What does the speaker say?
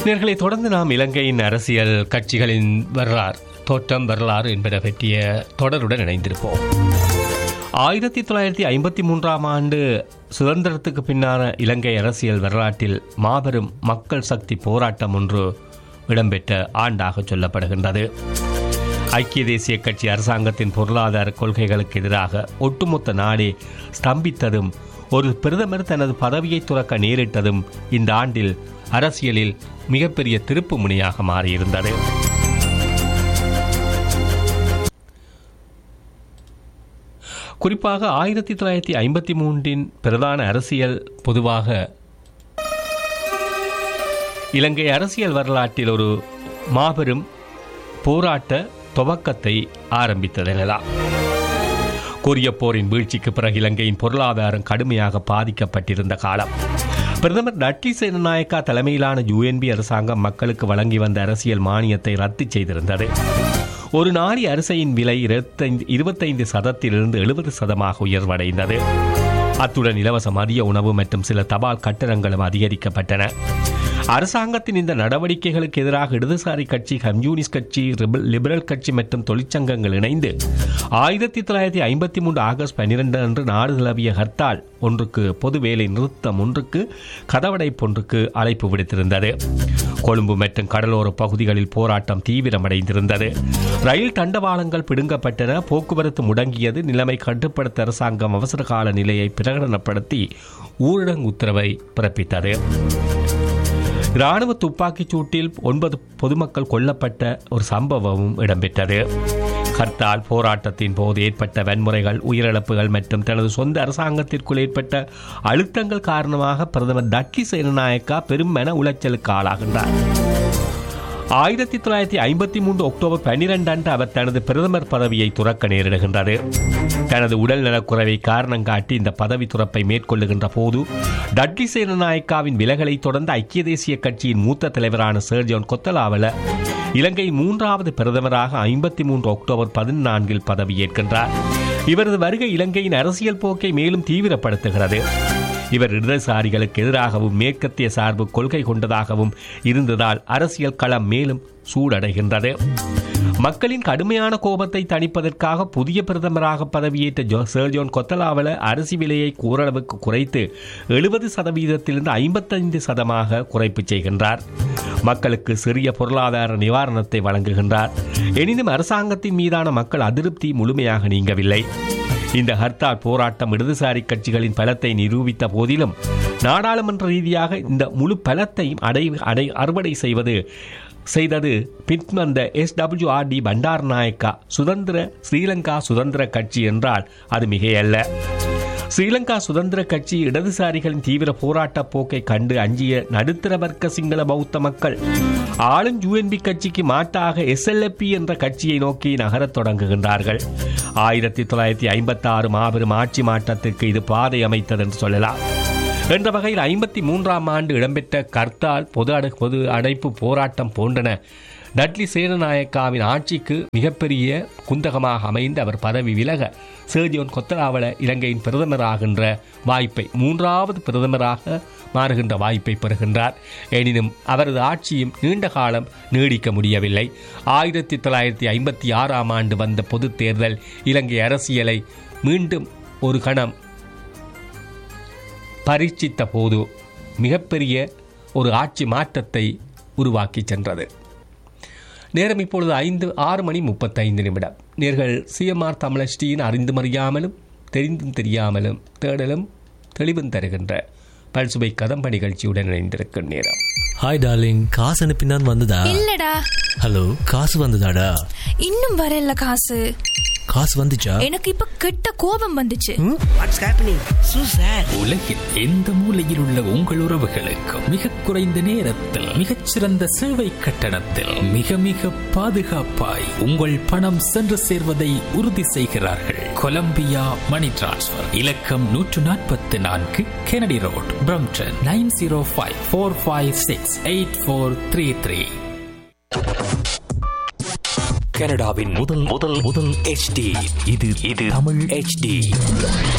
நேர்களை தொடர்ந்து நாம் இலங்கையின் அரசியல் கட்சிகளின் வரலாறு தோற்றம் வரலாறு என்பன பற்றிய தொடருடன் இணைந்திருப்போம் ஆயிரத்தி தொள்ளாயிரத்தி ஐம்பத்தி மூன்றாம் ஆண்டு சுதந்திரத்துக்கு பின்னான இலங்கை அரசியல் வரலாற்றில் மாபெரும் மக்கள் சக்தி போராட்டம் ஒன்று இடம்பெற்ற ஆண்டாக சொல்லப்படுகின்றது ஐக்கிய தேசிய கட்சி அரசாங்கத்தின் பொருளாதார கொள்கைகளுக்கு எதிராக ஒட்டுமொத்த நாடே ஸ்தம்பித்ததும் ஒரு பிரதமர் தனது பதவியை துறக்க நேரிட்டதும் இந்த ஆண்டில் அரசியலில் மிகப்பெரிய திருப்பு முனையாக மாறியிருந்தது குறிப்பாக ஆயிரத்தி தொள்ளாயிரத்தி ஐம்பத்தி மூன்றின் பிரதான அரசியல் பொதுவாக இலங்கை அரசியல் வரலாற்றில் ஒரு மாபெரும் போராட்ட துவக்கத்தை ஆரம்பித்ததெனலாம் கொரிய போரின் வீழ்ச்சிக்கு பிறகு இலங்கையின் பொருளாதாரம் கடுமையாக பாதிக்கப்பட்டிருந்த காலம் பிரதமர் டட்லி சேனநாயக்கா தலைமையிலான யுஎன்பி அரசாங்கம் மக்களுக்கு வழங்கி வந்த அரசியல் மானியத்தை ரத்து செய்திருந்தது ஒரு நாடி அரிசியின் விலை இருபத்தைந்து இருபத்தைந்து சதத்திலிருந்து எழுபது சதமாக உயர்வடைந்தது அத்துடன் இலவச மதிய உணவு மற்றும் சில தபால் கட்டணங்களும் அதிகரிக்கப்பட்டன அரசாங்கத்தின் இந்த நடவடிக்கைகளுக்கு எதிராக இடதுசாரி கட்சி கம்யூனிஸ்ட் கட்சி லிபரல் கட்சி மற்றும் தொழிற்சங்கங்கள் இணைந்து ஆயிரத்தி தொள்ளாயிரத்தி ஐம்பத்தி மூன்று ஆகஸ்ட் பன்னிரண்டு அன்று நாடு தழுவிய ஹர்த்தால் ஒன்றுக்கு பொது வேலை நிறுத்தம் ஒன்றுக்கு கதவடைப்பு ஒன்றுக்கு அழைப்பு விடுத்திருந்தது கொழும்பு மற்றும் கடலோர பகுதிகளில் போராட்டம் தீவிரமடைந்திருந்தது ரயில் தண்டவாளங்கள் பிடுங்கப்பட்டன போக்குவரத்து முடங்கியது நிலைமை கட்டுப்படுத்த அரசாங்கம் அவசர கால நிலையை பிரகடனப்படுத்தி ஊரடங்கு உத்தரவை பிறப்பித்தது இராணுவ துப்பாக்கிச் சூட்டில் ஒன்பது பொதுமக்கள் கொல்லப்பட்ட ஒரு சம்பவமும் இடம்பெற்றது ஹர்த்தால் போராட்டத்தின் போது ஏற்பட்ட வன்முறைகள் உயிரிழப்புகள் மற்றும் தனது சொந்த அரசாங்கத்திற்குள் ஏற்பட்ட அழுத்தங்கள் காரணமாக பிரதமர் டட்லி சேனநாயக்கா பெரும் மன உளைச்சலுக்கு ஆளாகின்றார் ஆயிரத்தி தொள்ளாயிரத்தி ஐம்பத்தி மூன்று அக்டோபர் பன்னிரண்டு அன்று அவர் தனது பிரதமர் பதவியை துறக்க நேரிடுகின்றது தனது உடல் நலக்குறைவை காரணம் காட்டி இந்த பதவி துறப்பை மேற்கொள்ளுகின்ற போது டட்லி சேனநாயக்காவின் விலகலை தொடர்ந்து ஐக்கிய தேசிய கட்சியின் மூத்த தலைவரான சர்ஜோன் கொத்தலாவல இலங்கை மூன்றாவது பிரதமராக ஐம்பத்தி மூன்று அக்டோபர் பதினான்கில் பதவியேற்கின்றார் இவரது வருகை இலங்கையின் அரசியல் போக்கை மேலும் தீவிரப்படுத்துகிறது இவர் இடதுசாரிகளுக்கு எதிராகவும் மேற்கத்திய சார்பு கொள்கை கொண்டதாகவும் இருந்ததால் அரசியல் களம் மேலும் சூடடைகின்றது மக்களின் கடுமையான கோபத்தை தணிப்பதற்காக புதிய பிரதமராக பதவியேற்ற ஜோ சர்ஜோன் கொத்தலாவல அரிசி விலையை ஓரளவுக்கு குறைத்து எழுபது சதவீதத்திலிருந்து ஐம்பத்தைந்து சதமாக குறைப்பு செய்கின்றார் மக்களுக்கு சிறிய பொருளாதார நிவாரணத்தை வழங்குகின்றார் எனினும் அரசாங்கத்தின் மீதான மக்கள் அதிருப்தி முழுமையாக நீங்கவில்லை இந்த ஹர்த்தால் போராட்டம் இடதுசாரி கட்சிகளின் பலத்தை நிரூபித்த போதிலும் நாடாளுமன்ற ரீதியாக இந்த முழு பலத்தையும் அடை அடை அறுவடை செய்வது செய்தது பின்வந்த S W R D Bandaranaike சுதந்திர ஸ்ரீலங்கா சுதந்திர கட்சி என்றால் அது மிகையல்ல ஸ்ரீலங்கா சுதந்திர கட்சி இடதுசாரிகளின் தீவிர போராட்ட போக்கை கண்டு அஞ்சிய நடுத்தர வர்க்க சிங்கள பௌத்த மக்கள் ஆளும் யூஎன்பி கட்சிக்கு மாட்டாக எஸ்எல்எப்பி என்ற கட்சியை நோக்கி நகரத் தொடங்குகின்றார்கள் ஆயிரத்தி தொள்ளாயிரத்தி ஐம்பத்தி ஆறு மாபெரும் ஆட்சி மாற்றத்திற்கு இது பாதை அமைத்தது என்று சொல்லலாம் என்ற வகையில் ஐம்பத்தி மூன்றாம் ஆண்டு இடம்பெற்ற கர்த்தால் பொது அடை பொது அடைப்பு போராட்டம் போன்றன டட்லி சேனநாயக்காவின் ஆட்சிக்கு மிகப்பெரிய குந்தகமாக அமைந்து அவர் பதவி விலக சேர்ஜியோன் கொத்தலாவல இலங்கையின் பிரதமராகின்ற வாய்ப்பை மூன்றாவது பிரதமராக மாறுகின்ற வாய்ப்பை பெறுகின்றார் எனினும் அவரது ஆட்சியும் நீண்ட காலம் நீடிக்க முடியவில்லை ஆயிரத்தி தொள்ளாயிரத்தி ஐம்பத்தி ஆறாம் ஆண்டு வந்த பொது தேர்தல் இலங்கை அரசியலை மீண்டும் ஒரு கணம் பரீட்சித்த போது மிகப்பெரிய ஒரு ஆட்சி மாற்றத்தை உருவாக்கி சென்றது நேரம் இப்பொழுது ஐந்து ஆறு மணி முப்பத்தைந்து நிமிடம் நேர்கள் சிஎம்ஆர் தமிழஸ்டியின் அறிந்தும் அறியாமலும் தெரிந்தும் தெரியாமலும் தேடலும் தெளிவும் தருகின்ற பல்சுவை கதம்ப நிகழ்ச்சியுடன் இணைந்திருக்கும் நேரம் ஹாய் டார்லிங் காசு அனுப்பினான் வந்ததா இல்லடா ஹலோ காசு வந்ததாடா இன்னும் வரல காசு காசு வந்துச்சா எனக்கு இப்ப கெட்ட கோபம் வந்துச்சு வாட்ஸ் ஹேப்பனிங் சூ சார் உலகில் எந்த மூலையில் உள்ள உங்கள் உறவுகளுக்கு மிக குறைந்த நேரத்தில் மிகச்சிறந்த சேவை கட்டணத்தில் மிக மிக பாதுகாப்பாய் உங்கள் பணம் சென்று சேர்வதை உறுதி செய்கிறார்கள் கொலம்பியா மணி டிரான்ஸ்ஃபர் இலக்கம் நூற்று நாற்பத்தி நான்கு Kennedy road Brampton nine zero five four five six eight four three three கனடாவின் முதல் முதல் முதல் HD இது இது தமிழ் HD